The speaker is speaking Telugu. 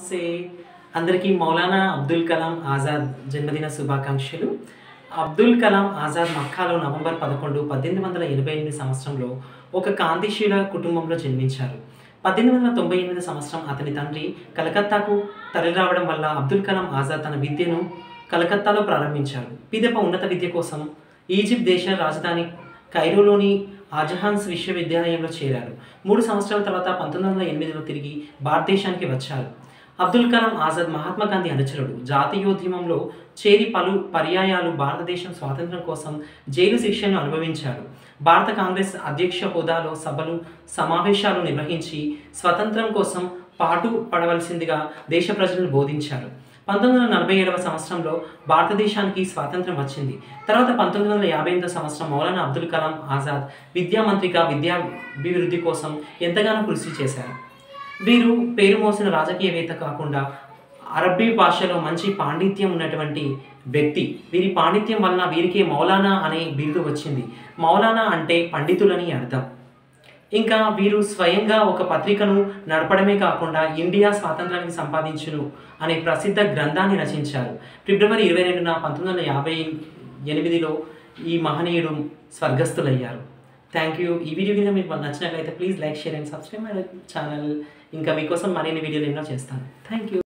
నమస్తే అందరికీ మౌలానా అబ్దుల్ కలాం ఆజాద్ జన్మదిన శుభాకాంక్షలు అబ్దుల్ కలాం ఆజాద్ మక్కాలో నవంబర్ పదకొండు పద్దెనిమిది వందల ఎనభై ఎనిమిది సంవత్సరంలో ఒక కాంతిశీల కుటుంబంలో జన్మించారు పద్దెనిమిది వందల తొంభై ఎనిమిది సంవత్సరం అతని తండ్రి కలకత్తాకు తరలిరావడం వల్ల అబ్దుల్ కలాం ఆజాద్ తన విద్యను కలకత్తాలో ప్రారంభించారు పిదప ఉన్నత విద్య కోసం ఈజిప్ట్ దేశ రాజధాని కైరోలోని ఆజహాన్స్ విశ్వవిద్యాలయంలో చేరారు మూడు సంవత్సరాల తర్వాత పంతొమ్మిది వందల ఎనిమిదిలో తిరిగి భారతదేశానికి వచ్చారు అబ్దుల్ కలాం ఆజాద్ మహాత్మా గాంధీ అనుచరుడు జాతీయోద్యమంలో చేరి పలు పర్యాయాలు భారతదేశం స్వాతంత్రం కోసం జైలు శిక్షను అనుభవించారు భారత కాంగ్రెస్ అధ్యక్ష హోదాలో సభలు సమావేశాలు నిర్వహించి స్వతంత్రం కోసం పాటు పడవలసిందిగా దేశ ప్రజలను బోధించారు పంతొమ్మిది వందల నలభై ఏడవ సంవత్సరంలో భారతదేశానికి స్వాతంత్రం వచ్చింది తర్వాత పంతొమ్మిది వందల యాభై ఎనిమిదో సంవత్సరం మౌలానా అబ్దుల్ కలాం ఆజాద్ విద్యామంత్రిగా విద్యాభివృద్ధి కోసం ఎంతగానో కృషి చేశారు వీరు పేరు మోసిన రాజకీయవేత్త కాకుండా అరబ్బీ భాషలో మంచి పాండిత్యం ఉన్నటువంటి వ్యక్తి వీరి పాండిత్యం వలన వీరికి మౌలానా అనే బిరుదు వచ్చింది మౌలానా అంటే పండితులని అర్థం ఇంకా వీరు స్వయంగా ఒక పత్రికను నడపడమే కాకుండా ఇండియా స్వాతంత్రానికి సంపాదించును అనే ప్రసిద్ధ గ్రంథాన్ని రచించారు ఫిబ్రవరి ఇరవై రెండున పంతొమ్మిది వందల యాభై ఎనిమిదిలో ఈ మహనీయుడు స్వర్గస్థులయ్యారు థ్యాంక్ యూ ఈ వీడియో కనుక మీకు నచ్చినట్లయితే please like share and subscribe my channel ఇంకా మీకోసం మరిన్ని వీడియోలు ఎన్నో చేస్తాను థ్యాంక్ యూ